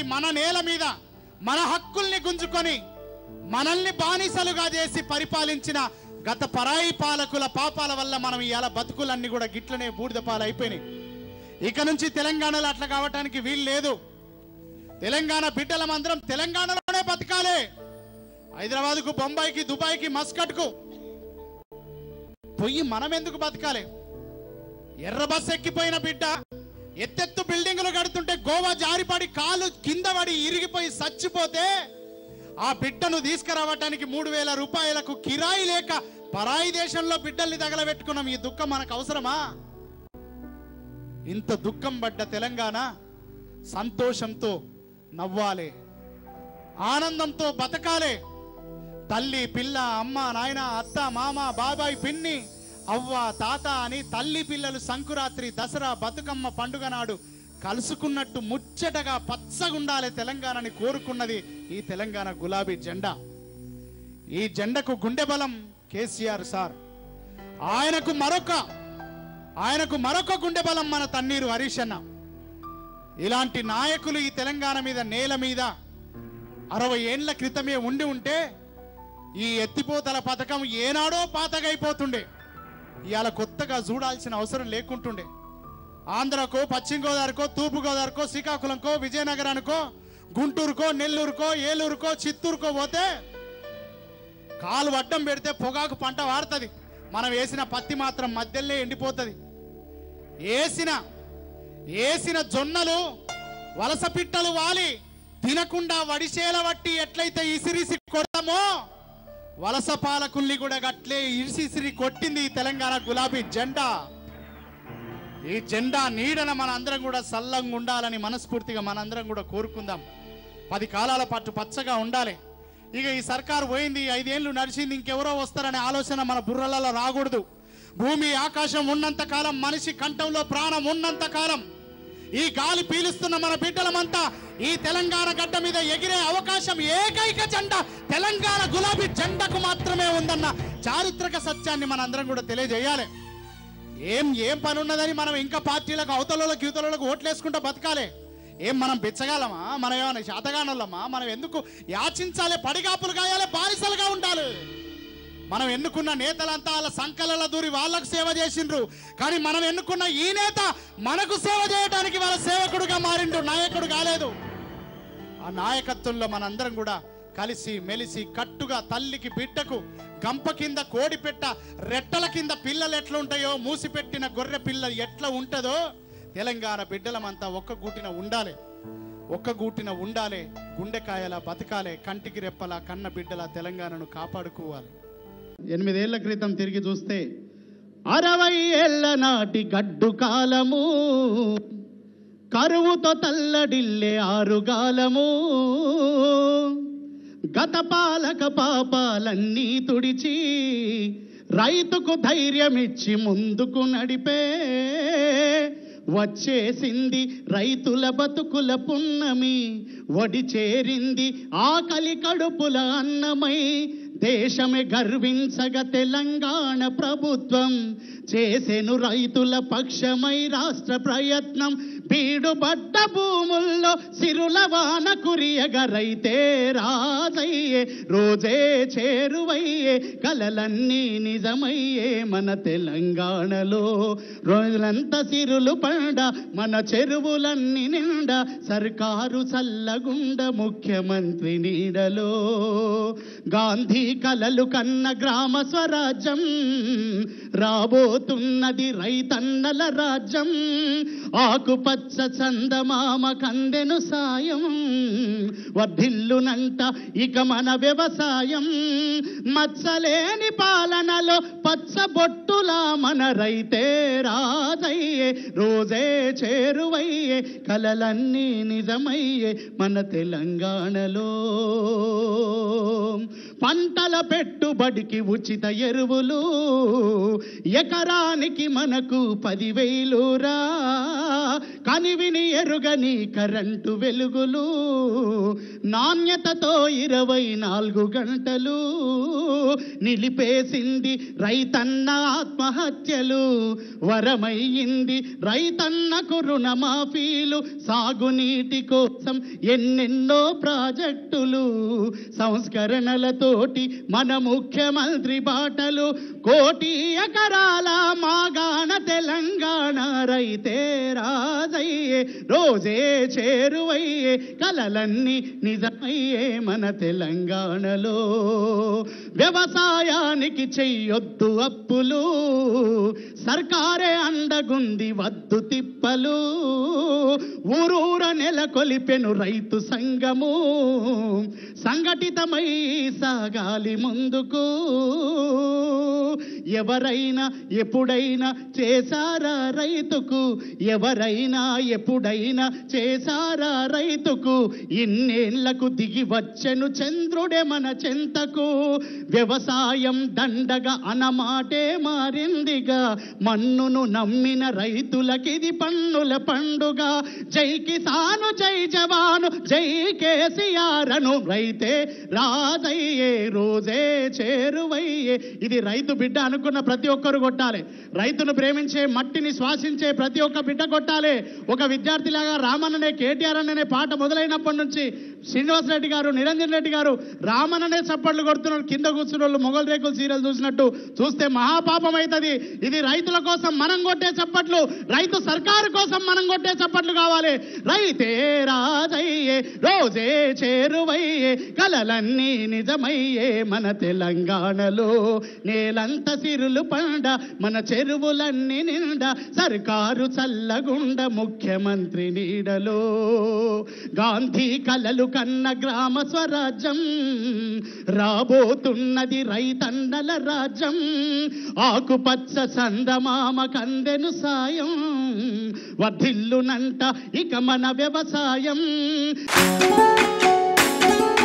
మన నేల మీద మన హక్కుల్ని గుంజుకొని మనల్ని బానిసలుగా చేసి పరిపాలించిన గత పరాయి పాలకుల పాపాల వల్ల మనం ఇవాళ బతుకులన్నీ కూడా గిట్లనే బూడిద పాలైపోయినాయి ఇక నుంచి తెలంగాణలో అట్లా కావటానికి వీలు లేదు తెలంగాణ బిడ్డలమందరం తెలంగాణలోనే బతకాలి హైదరాబాద్కు బొంబాయికి దుబాయ్కి మస్కట్కు పొయ్యి మనం ఎందుకు బతకాలి ఎర్ర బస్ ఎక్కిపోయిన బిడ్డ ఎత్తెత్తు బిల్డింగులు కడుతుంటే గోవా జారిపడి కాలు కింద పడి ఇరిగిపోయి చచ్చిపోతే ఆ బిడ్డను తీసుకురావటానికి మూడు వేల రూపాయలకు కిరాయి లేక పరాయి దేశంలో బిడ్డల్ని తగలబెట్టుకున్నాం ఈ దుఃఖం మనకు అవసరమా ఇంత దుఃఖం పడ్డ తెలంగాణ సంతోషంతో నవ్వాలి ఆనందంతో బతకాలి తల్లి పిల్ల అమ్మ నాయన అత్త మామ బాబాయ్ పిన్ని అవ్వ తాత అని తల్లి పిల్లలు సంకురాత్రి దసరా బతుకమ్మ పండుగ నాడు కలుసుకున్నట్టు ముచ్చటగా పచ్చగుండాలి తెలంగాణని కోరుకున్నది ఈ తెలంగాణ గులాబీ జెండా ఈ జెండకు గుండె బలం కేసీఆర్ సార్ ఆయనకు మరొక ఆయనకు మరొక గుండె బలం మన తన్నీరు హరీష్ అన్న ఇలాంటి నాయకులు ఈ తెలంగాణ మీద నేల మీద అరవై ఏండ్ల క్రితమే ఉండి ఉంటే ఈ ఎత్తిపోతల పథకం ఏనాడో పాతగైపోతుండే ఇవాళ కొత్తగా చూడాల్సిన అవసరం లేకుంటుండే ఆంధ్రకో పశ్చిమ గోదావరికో తూర్పు గోదావరికో శ్రీకాకుళంకో విజయనగరానికో గుంటూరుకో నెల్లూరుకో ఏలూరుకో చిత్తూరుకో పోతే కాలు అడ్డం పెడితే పొగాకు పంట వాడుతుంది మనం వేసిన పత్తి మాత్రం మధ్యలో ఎండిపోతుంది వేసిన వేసిన జొన్నలు వలస పిట్టలు వాలి తినకుండా వడిసేల వట్టి ఎట్లయితే ఇసిరిసి కొడతామో వలస పాలకుల్ని కూడా గట్లే ఇసిరిసిరి కొట్టింది ఈ తెలంగాణ గులాబీ జెండా ఈ జెండా నీడన మన అందరం కూడా సల్లంగా ఉండాలని మనస్ఫూర్తిగా మనందరం కూడా కోరుకుందాం పది కాలాల పాటు పచ్చగా ఉండాలి ఇక ఈ సర్కారు పోయింది ఈ ఐదేళ్లు నడిచింది ఇంకెవరో వస్తారనే ఆలోచన మన బుర్రలలో రాకూడదు భూమి ఆకాశం ఉన్నంత కాలం మనిషి కంఠంలో ప్రాణం ఉన్నంత కాలం ఈ గాలి పీలుస్తున్న మన బిడ్డలమంతా ఈ తెలంగాణ గడ్డ మీద ఎగిరే అవకాశం ఏకైక జెండా తెలంగాణ గులాబీ జెండాకు మాత్రమే ఉందన్న చారిత్రక సత్యాన్ని మనందరం కూడా తెలియజేయాలి ఏం ఏం పని ఉన్నదని మనం ఇంకా పార్టీలకు అవతలకు యువతలకు ఓట్లేసుకుంటూ బతకాలి ఏం మనం బిచ్చగాలమా మనం ఏమైనా శాతగానులమా మనం ఎందుకు యాచించాలి పడిగాపులు కాయాలి బానిసలుగా ఉండాలి మనం ఎన్నుకున్న నేతలంతా వాళ్ళ సంకలల దూరి వాళ్ళకు సేవ చేసిండ్రు కానీ మనం ఎన్నుకున్న ఈ నేత మనకు సేవ చేయడానికి వాళ్ళ సేవకుడుగా మారిండు నాయకుడు కాలేదు ఆ నాయకత్వంలో మనందరం కూడా కలిసి మెలిసి కట్టుగా తల్లికి బిడ్డకు గంప కింద కోడి పెట్ట రెట్టల కింద పిల్లలు ఎట్లా ఉంటాయో మూసిపెట్టిన గొర్రె పిల్ల ఎట్లా ఉంటుందో తెలంగాణ బిడ్డలమంతా ఒక్క గూటిన ఉండాలి ఒక్క గూటిన ఉండాలి గుండెకాయల బతకాలే కంటికి రెప్పల కన్న బిడ్డల తెలంగాణను కాపాడుకోవాలి ఎనిమిదేళ్ల క్రితం తిరిగి చూస్తే అరవై ఏళ్ల నాటి గడ్డు కాలము కరువుతో తల్లడిల్లే ఆరుగాలము గత పాలక పాపాలన్నీ తుడిచి రైతుకు ధైర్యమిచ్చి ముందుకు నడిపే వచ్చేసింది రైతుల బతుకుల పున్నమి వడి చేరింది ఆకలి కడుపుల అన్నమై దేశమే గర్వించగ తెలంగాణ ప్రభుత్వం చేసెను రైతుల పక్షమై రాష్ట్ర ప్రయత్నం బీడుబడ్డ భూముల్లో సిరుల వాన కురియగ రైతే రాజయ్యే రోజే చేరువయ్యే కలలన్నీ నిజమయ్యే మన తెలంగాణలో రోజులంతా సిరులు పండ మన చెరువులన్నీ నిండా సర్కారు చల్లగుండ ముఖ్యమంత్రి నీడలో గాంధీ కలలు కన్న గ్రామ స్వరాజ్యం రాబోతున్నది రైతన్నల రాజ్యం ఆకుపచ్చ చందమామ కందెను సాయం వర్ధిల్లునంట ఇక మన వ్యవసాయం మచ్చలేని పాలనలో పచ్చబొట్టులా మన రైతే రాజయ్యే రోజే చేరువయ్యే కలలన్నీ నిజమయ్యే మన తెలంగాణలో పంటల పెట్టుబడికి ఉచిత ఎరువులు ఎకరానికి మనకు పదివేలురా కనివిని ఎరుగని కరెంటు వెలుగులు నాణ్యతతో ఇరవై నాలుగు గంటలు నిలిపేసింది రైతన్న ఆత్మహత్యలు వరమయ్యింది రైతన్నకు రుణమాఫీలు సాగునీటి కోసం ఎన్నెన్నో ప్రాజెక్టులు సంస్కరణలతోటి మన ముఖ్యమంత్రి బాటలు కోటి ఎకరాల మాగాణ తెలంగాణ రైతే రాజయ్యే రోజే చేరువయ్యే కలలన్నీ నిజమయ్యే మన తెలంగాణలో వ్యవసాయానికి చెయ్యొద్దు అప్పులు సర్కారే అండగుంది వద్దు తిప్పలు ఊరూర నెలకొలిపెను రైతు సంఘము సంఘటితమై సాగాలి ముందుకు ఎవరైనా ఎప్పుడైనా చేశారా రైతుకు ఎవరైనా ఎప్పుడైనా చేశారా రైతుకు ఇన్నేళ్లకు దిగి వచ్చెను చంద్రుడే మన చెంతకు వ్యవసాయం దండగా అనమాటే మారిందిగా మన్నును నమ్మిన రైతులకిది పన్నుల పండుగ జై కిసాను జై జవాను జై కేసీఆరను రైతే రాజయ్యే రోజే చేరువయ్యే ఇది రైతు బిడ్డ అనుకున్న ప్రతి ఒక్కరు కొట్టాలి రైతును ప్రేమించే మట్టిని శ్వాసించే ప్రతి ఒక్క బిడ్డ కొట్టాలి ఒక విద్యార్థిలాగా రామన్ననే కేటీఆర్ అనే పాట మొదలైనప్పటి నుంచి శ్రీనివాస్ రెడ్డి గారు నిరంజన్ రెడ్డి గారు రామన్ననే చప్పట్లు కొడుతున్నారు కింద కూర్చున్న వాళ్ళు మొగల్ రేకులు సీరియల్ చూసినట్టు చూస్తే మహాపాపం అవుతుంది ఇది రైతుల కోసం మనం కొట్టే చప్పట్లు రైతు సర్కారు కోసం మనం కొట్టే చప్పట్లు కావాలి రైతే రాజయ్యే రోజే చేరువయ్యే కలలన్నీ నిజమయ్యే మన తెలంగాణలో నేలంత సిరులు పండ మన చెరువులన్నీ నిండా సర్కారు చల్లగుండ ముఖ్యమంత్రి నీడలో గాంధీ కలలు కన్న గ్రామ స్వరాజ్యం రాబోతున్నది రైతన్నల రాజ్యం ఆకుపచ్చ సందమామ కందెను సాయం వర్ధిల్లునంట ఇక మన వ్యవసాయం